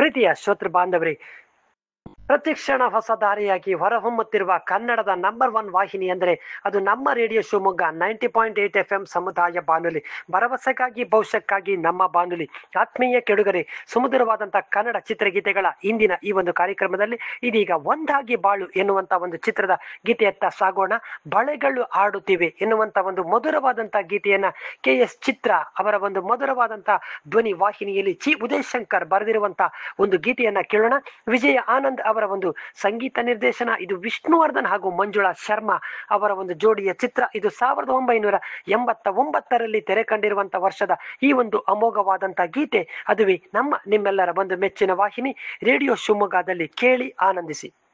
ಪ್ರೀತಿಯ ಶ್ರೋತೃ ಬಾಂಧವರೇ ಪ್ರತಿಕ್ಷಣ ಹೊಸ ದಾರಿಯಾಗಿ ಹೊರಹೊಮ್ಮುತ್ತಿರುವ ಕನ್ನಡದ ನಂಬರ್ ಒನ್ ವಾಹಿನಿ ಅಂದರೆ ಅದು ನಮ್ಮ radio Shivamogga ninety point eight F M ಸಮುದಾಯ ಬಾನುಲಿ ಭರವಸೆಗಾಗಿ ಭವಿಷ್ಯಕ್ಕಾಗಿ ನಮ್ಮ ಬಾನುಲಿ ಆತ್ಮೀಯ ಕೆಡುಗರೆ ಸುಮಧುರವಾದಂತಹ ಕನ್ನಡ ಚಿತ್ರಗೀತೆಗಳ ಇಂದಿನ ಈ ಒಂದು ಕಾರ್ಯಕ್ರಮದಲ್ಲಿ ಇದೀಗ ಒಂದಾಗಿ ಬಾಳು ಎನ್ನುವಂತ ಒಂದು ಚಿತ್ರದ ಗೀತೆಯತ್ತ ಸಾಗೋಣ ಬಳೆಗಳು ಆಡುತ್ತಿವೆ ಎನ್ನುವಂತ ಒಂದು ಮಧುರವಾದಂತಹ ಗೀತೆಯನ್ನ ಕೆ ಎಸ್ ಚಿತ್ರ ಅವರ ಒಂದು ಮಧುರವಾದಂತಹ ಧ್ವನಿ ವಾಹಿನಿಯಲ್ಲಿ ಚಿ ಉದಯ್ ಶಂಕರ್ ಬರೆದಿರುವಂತಹ ಒಂದು ಗೀತೆಯನ್ನ ಕೇಳೋಣ ವಿಜಯ ಆನಂದ್ ಅವರ ಒಂದು ಸಂಗೀತ ನಿರ್ದೇಶನ ಇದು ವಿಷ್ಣುವರ್ಧನ್ ಹಾಗೂ ಮಂಜುಳಾ ಶರ್ಮಾ ಅವರ ಒಂದು ಜೋಡಿಯ ಚಿತ್ರ ಇದು ಸಾವಿರದ ಒಂಬೈನೂರ ಎಂಬತ್ತ ಒಂಬತ್ತರಲ್ಲಿ ತೆರೆ ಕಂಡಿರುವಂತಹ ವರ್ಷದ ಈ ಒಂದು ಅಮೋಘವಾದಂತಹ ಗೀತೆ ಅದುವೇ ನಮ್ಮ ನಿಮ್ಮೆಲ್ಲರ ಒಂದು ಮೆಚ್ಚಿನ ವಾಹಿನಿ ರೇಡಿಯೋ ಶಿವಮೊಗ್ಗದಲ್ಲಿ ಕೇಳಿ ಆನಂದಿಸಿ